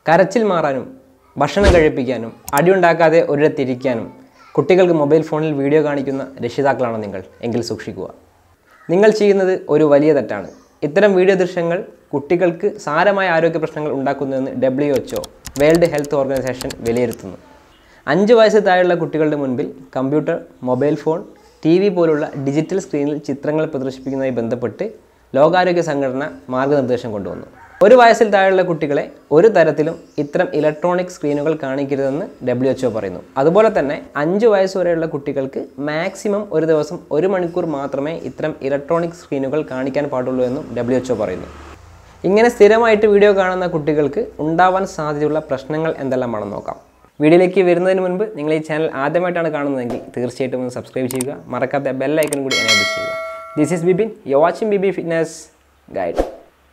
കരച്ചിൽ മാറാനും ഭക്ഷണം കഴിപ്പിക്കാനും അടിയുണ്ടാക്കാതെ ഒരിടത്തിരിക്കാനും കുട്ടികൾക്ക് മൊബൈൽ ഫോണിൽ വീഡിയോ കാണിക്കുന്ന രക്ഷിതാക്കളാണോ നിങ്ങൾ എങ്കിൽ സൂക്ഷിക്കുക നിങ്ങൾ ചെയ്യുന്നത് ഒരു വലിയ തെറ്റാണ് ഇത്തരം വീഡിയോ ദൃശ്യങ്ങൾ കുട്ടികൾക്ക് സാരമായ ആരോഗ്യ പ്രശ്നങ്ങൾ ഉണ്ടാക്കുന്നുവെന്ന് W H O world health organisation വിലയിരുത്തുന്നു അഞ്ച് വയസ്സ് താഴെയുള്ള കുട്ടികളുടെ മുൻപിൽ computer mobile phone T V പോലുള്ള ഡിജിറ്റൽ സ്ക്രീനിൽ ചിത്രങ്ങൾ പ്രദർശിപ്പിക്കുന്നതുമായി ബന്ധപ്പെട്ട് ലോകാരോഗ്യ സംഘടന മാർഗനിർദ്ദേശം കൊണ്ടുവന്നു ഒരു വയസ്സിൽ താഴെയുള്ള കുട്ടികളെ ഒരു തരത്തിലും ഇത്തരം ഇലക്ട്രോണിക് സ്ക്രീനുകൾ കാണിക്കരുതെന്ന് ഡബ്ല്യു എച്ച്ഒ പറയുന്നു അതുപോലെ തന്നെ അഞ്ച് വയസ്സ് വരെയുള്ള കുട്ടികൾക്ക് മാക്സിമം ഒരു ദിവസം ഒരു മണിക്കൂർ മാത്രമേ ഇത്തരം ഇലക്ട്രോണിക് സ്ക്രീനുകൾ കാണിക്കാൻ പാടുള്ളൂ എന്നും ഡബ്ല്യു എച്ച്ഒ പറയുന്നു ഇങ്ങനെ സ്ഥിരമായിട്ട് വീഡിയോ കാണുന്ന കുട്ടികൾക്ക് ഉണ്ടാവാൻ സാധ്യതയുള്ള പ്രശ്നങ്ങൾ എന്തെല്ലാമാണെന്ന് നോക്കാം വീഡിയോയിലേക്ക് വരുന്നതിന് മുൻപ് നിങ്ങൾ ഈ ചാനൽ ആദ്യമായിട്ടാണ് കാണുന്നതെങ്കിൽ തീർച്ചയായിട്ടും ഒന്ന് സബ്സ്ക്രൈബ് ചെയ്യുക മറക്കാത്ത ബെല്ലൈക്കൺ കൂടി എനേബിൾ ചെയ്യുക this is Bibin you watching B B fitness guide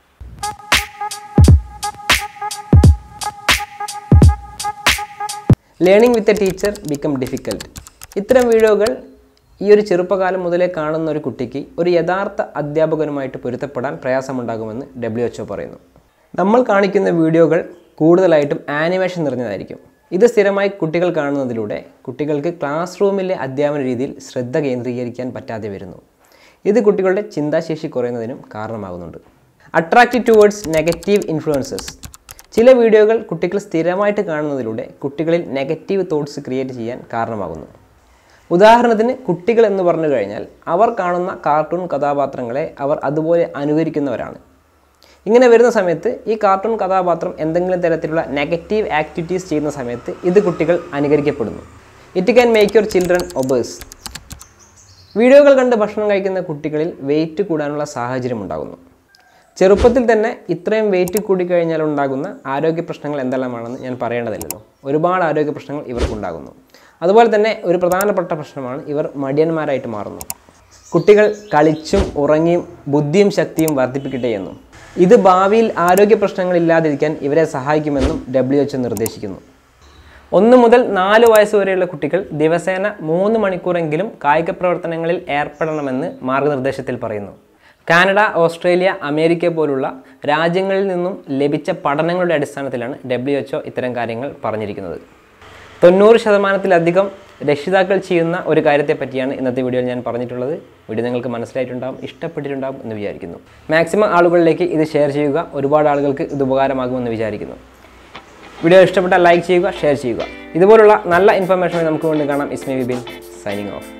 learning with a teacher become difficult ഇത്തരം വീഡിയോകൾ ഈ ഒരു ചെറുപ്പകാലം മുതലേ കാണുന്ന ഒരു കുട്ടിക്ക് ഒരു യഥാർത്ഥ അധ്യാപകനുമായിട്ട് പൊരുത്തപ്പെടാൻ പ്രയാസമുണ്ടാകുമെന്ന് ഡബ്ല്യു എച്ച്ഒ പറയുന്നു നമ്മൾ കാണിക്കുന്ന വീഡിയോകൾ കൂടുതലായിട്ടും ആനിമേഷൻ നിറഞ്ഞതായിരിക്കും ഇത് സ്ഥിരമായി കുട്ടികൾ കാണുന്നതിലൂടെ കുട്ടികൾക്ക് ക്ലാസ് റൂമിലെ അധ്യാപന രീതിയിൽ ശ്രദ്ധ കേന്ദ്രീകരിക്കാൻ പറ്റാതെ വരുന്നു ഇത് കുട്ടികളുടെ ചിന്താശേഷി കുറയുന്നതിനും കാരണമാകുന്നുണ്ട് അട്രാക്റ്റീവ് ടുവേർഡ്സ് നെഗറ്റീവ് ഇൻഫ്ലുവൻസസ് ചില വീഡിയോകൾ കുട്ടികൾ സ്ഥിരമായിട്ട് കാണുന്നതിലൂടെ കുട്ടികളിൽ നെഗറ്റീവ് തോട്ട്സ് ക്രിയേറ്റ് ചെയ്യാൻ കാരണമാകുന്നു ഉദാഹരണത്തിന് കുട്ടികൾ എന്ന് പറഞ്ഞു കഴിഞ്ഞാൽ അവർ കാണുന്ന കാർട്ടൂൺ കഥാപാത്രങ്ങളെ അവർ അതുപോലെ അനുകരിക്കുന്നവരാണ് ഇങ്ങനെ വരുന്ന സമയത്ത് ഈ കാർട്ടൂൺ കഥാപാത്രം എന്തെങ്കിലും തരത്തിലുള്ള നെഗറ്റീവ് ആക്ടിവിറ്റീസ് ചെയ്യുന്ന സമയത്ത് ഇത് കുട്ടികൾ അനുകരിക്കപ്പെടുന്നു it can make your children obese വീഡിയോകൾ കണ്ട് ഭക്ഷണം കഴിക്കുന്ന കുട്ടികളിൽ വെയിറ്റ് കൂടാനുള്ള സാഹചര്യം ഉണ്ടാകുന്നു ചെറുപ്പത്തിൽ തന്നെ ഇത്രയും വെയിറ്റ് കൂടിക്കഴിഞ്ഞാൽ ഉണ്ടാകുന്ന ആരോഗ്യ പ്രശ്നങ്ങൾ എന്തെല്ലാമാണെന്ന് ഞാൻ പറയേണ്ടതില്ലല്ലോ ഒരുപാട് ആരോഗ്യ പ്രശ്നങ്ങൾ ഇവർക്കുണ്ടാകുന്നു അതുപോലെ തന്നെ ഒരു പ്രധാനപ്പെട്ട പ്രശ്നമാണ് ഇവർ മടിയന്മാരായിട്ട് മാറുന്നു കുട്ടികൾ കളിച്ചും ഉറങ്ങിയും ബുദ്ധിയും ശക്തിയും വർദ്ധിപ്പിക്കട്ടെ എന്നും ഇത് ഭാവിയിൽ ആരോഗ്യ പ്രശ്നങ്ങൾ ഇല്ലാതിരിക്കാൻ ഇവരെ സഹായിക്കുമെന്നും ഡബ്ല്യു എച്ച് നിർദ്ദേശിക്കുന്നു ഒന്ന് മുതൽ നാല് വയസ്സ് വരെയുള്ള കുട്ടികൾ ദിവസേന മൂന്ന് മണിക്കൂറെങ്കിലും കായിക പ്രവർത്തനങ്ങളിൽ ഏർപ്പെടണമെന്ന് മാർഗനിർദ്ദേശത്തിൽ പറയുന്നു കാനഡ ഓസ്ട്രേലിയ അമേരിക്ക പോലുള്ള രാജ്യങ്ങളിൽ നിന്നും ലഭിച്ച പഠനങ്ങളുടെ അടിസ്ഥാനത്തിലാണ് ഡബ്ല്യു എച്ച്ഒ ഇത്തരം കാര്യങ്ങൾ പറഞ്ഞിരിക്കുന്നത് തൊണ്ണൂറ് ശതമാനത്തിലധികം രക്ഷിതാക്കൾ ചെയ്യുന്ന ഒരു കാര്യത്തെ പറ്റിയാണ് ഇന്നത്തെ വീഡിയോയിൽ ഞാൻ പറഞ്ഞിട്ടുള്ളത് വീഡിയോ നിങ്ങൾക്ക് മനസ്സിലായിട്ടുണ്ടാകും ഇഷ്ടപ്പെട്ടിട്ടുണ്ടാകും എന്ന് വിചാരിക്കുന്നു മാക്സിമം ആളുകളിലേക്ക് ഇത് ഷെയർ ചെയ്യുക ഒരുപാട് ആളുകൾക്ക് ഇത് ഉപകാരമാകുമെന്ന് വിചാരിക്കുന്നു വീഡിയോ ഇഷ്ടപ്പെട്ടാൽ ലൈക്ക് ചെയ്യുക ഷെയർ ചെയ്യുക ഇതുപോലുള്ള നല്ല ഇൻഫർമേഷൻ നമുക്ക് കൊണ്ട് കാണാം ഇസ്മി വിബിൻ സൈനിങ് ഓഫ്